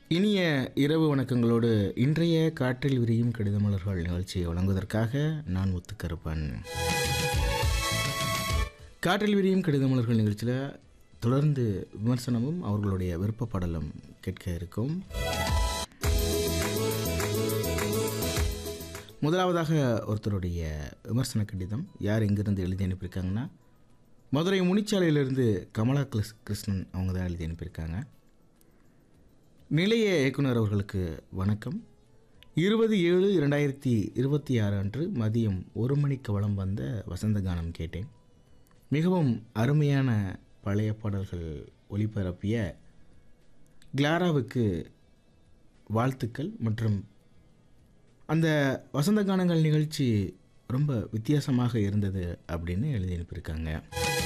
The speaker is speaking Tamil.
இனிய இரவு வணக்கங்களோடு இன்றைய காற்றில் விரியும் கடிதமலர்கள் நிகழ்ச்சியை வழங்குவதற்காக நான் முத்துக்கருப்பன் காற்றில் விரியும் கடிதமலர்கள் நிகழ்ச்சியில் தொடர்ந்து விமர்சனமும் அவர்களுடைய விருப்ப பாடலும் கேட்க இருக்கும் முதலாவதாக ஒருத்தருடைய விமர்சன கடிதம் யார் எங்கிருந்து எழுதி அனுப்பியிருக்காங்கன்னா மதுரை முனிச்சாலையிலிருந்து கமலா கிருஸ் கிருஷ்ணன் அவங்க தான் எழுதி அனுப்பியிருக்காங்க நிலைய இயக்குனர் அவர்களுக்கு வணக்கம் இருபது ஏழு இரண்டாயிரத்தி இருபத்தி ஆறு அன்று மதியம் ஒரு மணிக்கு வலம் வந்த வசந்த கானம் கேட்டேன் மிகவும் அருமையான பழைய பாடல்கள் ஒளிபரப்பிய கிளாராவுக்கு வாழ்த்துக்கள் மற்றும் அந்த வசந்த கானங்கள் நிகழ்ச்சி ரொம்ப வித்தியாசமாக இருந்தது அப்படின்னு எழுதி அனுப்பியிருக்காங்க